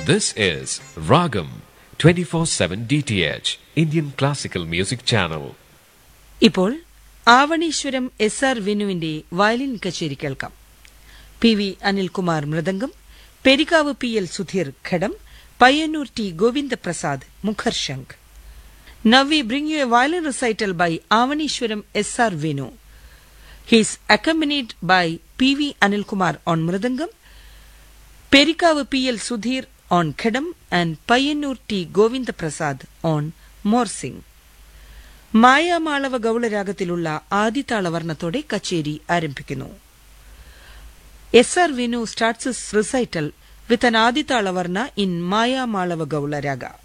This is Ragam 24/7 DTH Indian Classical Music Channel. ഇപ്പോൾ Avaneeswaram S R വിനുവിന്റെ violin കച്ചേരി കേൾക്കാം P V Anilkumar mridangam Perikavu P L Sudheer ghatam Payyanur T Govindaprasad mukharshankh Now we bring you a violin recital by Avanishwaram S.R. Venu. He is accompanied by P.V. Anilkumar on Mridangam, Perikavu P.L. Sudhir on Khedam and Payyanur T. Govinda Prasad on Morsing. Mayamalava ഗൗളരാഗത്തിലുള്ള ആദിതാളവർണ്ണത്തോടെ കച്ചേരി ആരംഭിക്കുന്നു S R Vinu starts recital with an Aditalavarna in Mayamalava ഗൗളരാഗ